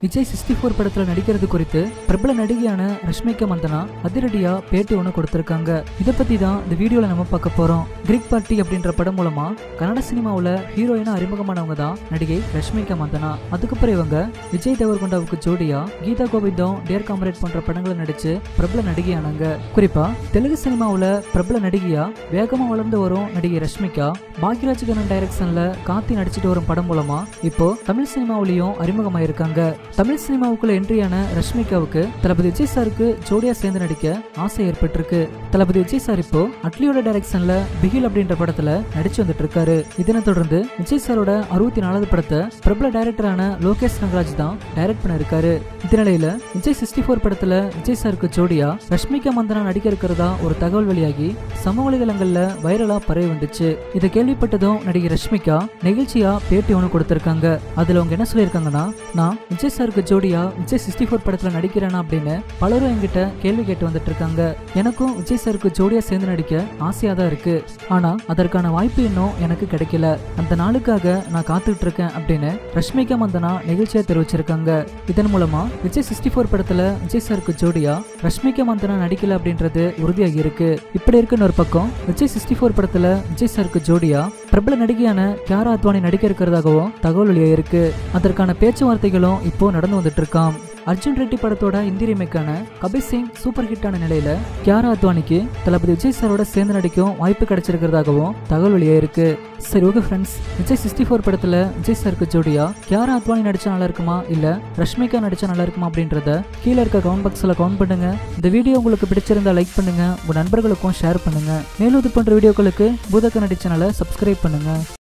Vijay sixty four படத்துல நடிக்கிறது குறித்து பிரபல நடிகையான ரஷ்மிகா மந்தனா அதிரடியா பேட்டி ஒன்று கொடுத்திருக்காங்க இதை பத்தி தான் இந்த வீடியோல நம்ம பார்க்க போறோம் கிரிக் பார்ட்டி அப்படின்ற படம் மூலமா கன்னட சினிமாவுல ஹீரோயினா அறிமுகமானவங்க தான் நடிகை ரஷ்மிகா மந்தனா அதுக்கப்புறம் இவங்க விஜய் தேவர்கொண்டாவுக்கு ஜோடியா கீதா கோவிந்தம் டியர் காமரேட் போன்ற படங்களை நடிச்சு பிரபல நடிகையானாங்க குறிப்பா தெலுங்கு சினிமாவுல பிரபல நடிகையா வேகமா வளர்ந்து வரும் நடிகை ரஷ்மிகா பாக்யராஜ் கண்ணன் டைரக்ஷன்ல காத்தி நடிச்சிட்டு வரும் படம் மூலமா இப்போ தமிழ் சினிமாவிலையும் அறிமுகமாயிருக்காங்க தமிழ் சினிமாவுக்குள்ள என்ட்ரியான ரஷ்மிகாவுக்கு தளபதி விஜய் சாருக்கு ஜோடியா சேர்ந்து நடிக்க ஆசை ஏற்பட்டிருக்கு தளபதி விஜய் சார் இப்போ அட்லியோட டைரக்ஷன்ல பிகில் அப்படின்ற படத்துல நடிச்சு வந்துட்டு இருக்காரு இதனை தொடர்ந்து விஜய் சாரோட அறுபத்தி நாலாவது படத்தை பிரபல டைரக்டரான லோகேஷ் கங்கராஜ் தான் டைரக்ட் பண்ணிருக்காரு இந்த நிலையில விஜய் சிக்ஸ்டி ஃபோர் படத்துல விஜய் சாருக்கு ஜோடியா ரஷ்மிகா மந்தனா நடிக்க இருக்கிறதா ஒரு தகவல் வெளியாகி சமூக வலைதளங்கள்ல வைரலா பரவி வந்துச்சு இதை கேள்விப்பட்டதும் நடிகை ரஷ்மிகா நிகழ்ச்சியா பேட்டி ஒன்று கொடுத்திருக்காங்க அதுல அவங்க என்ன சொல்லியிருக்காங்கன்னா நான் விஜய் சாருக்கு ஜோடியா விஜய் சிக்ஸ்டி ஃபோர் படத்துல நடிக்கிறேனா அப்படின்னு பலரும் என்கிட்ட கேள்வி கேட்டு வந்துட்டு இருக்காங்க எனக்கும் விஜய் சாருக்கு ஜோடியா சேர்ந்து நடிக்க ஆசையா தான் இருக்கு ஆனா அதற்கான வாய்ப்பு இன்னும் எனக்கு கிடைக்கல அந்த நாளுக்காக நான் காத்துட்டு இருக்கேன் அப்படின்னு ரஷ்மிகா மந்தனா நிகழ்ச்சியா தெரிவிச்சிருக்காங்க இதன் மூலமா விஜய் சிக்ஸ்டி ஃபோர் படத்துல விஜய் சாருக்கு ஜோடியா ரஷ்மிகா மந்தனா நடிக்கல அப்படின்றது உறுதியாகி இருக்கு இப்படி இருக்குன்னு ஒரு பக்கம் விஜய் சிக்ஸ்டி ஃபோர் படத்துல விஜய் சாருக்கு ஜோடியா பிரபல நடிகையான கியாரா அத்வானி நடிக்க இருக்கிறதாகவும் தகவல் வெளியாயிருக்கு அதற்கான பேச்சுவார்த்தைகளும் இப்போ நடந்து வந்துட்டு இருக்காம் அர்ஜுன் ரெட்டி படத்தோட இந்தி ரீமேக்கான கபீர் சிங் சூப்பர் ஹிட்டான நிலையில கியாரா அத்வானிக்கு தளபதி விஜய் சாரோட சேர்ந்து நடிக்கும் வாய்ப்பு கிடைச்சிருக்கிறதாகவும் தகவல் வெளியாயிருக்கு சரி okay friends Vijay sixty four படத்துல விஜய் சாருக்கு ஜோடியா கியாரா அத்வானி நடிச்சா நல்லா இருக்குமா இல்ல ரஷ்மிகா நடிச்சா நல்லா இருக்குமா அப்படின்றத கீழே இருக்க கவுண்ட் பாக்ஸ்ல கவுண்ட் பண்ணுங்க இந்த வீடியோ உங்களுக்கு பிடிச்சிருந்தா லைக் பண்ணுங்க உங்க நண்பர்களுக்கும் ஷேர் பண்ணுங்க மேலும் இது போன்ற வீடியோக்களுக்கு பூதக்க நடி சேனலை சப்ஸ்கிரைப் பண்ணுங்க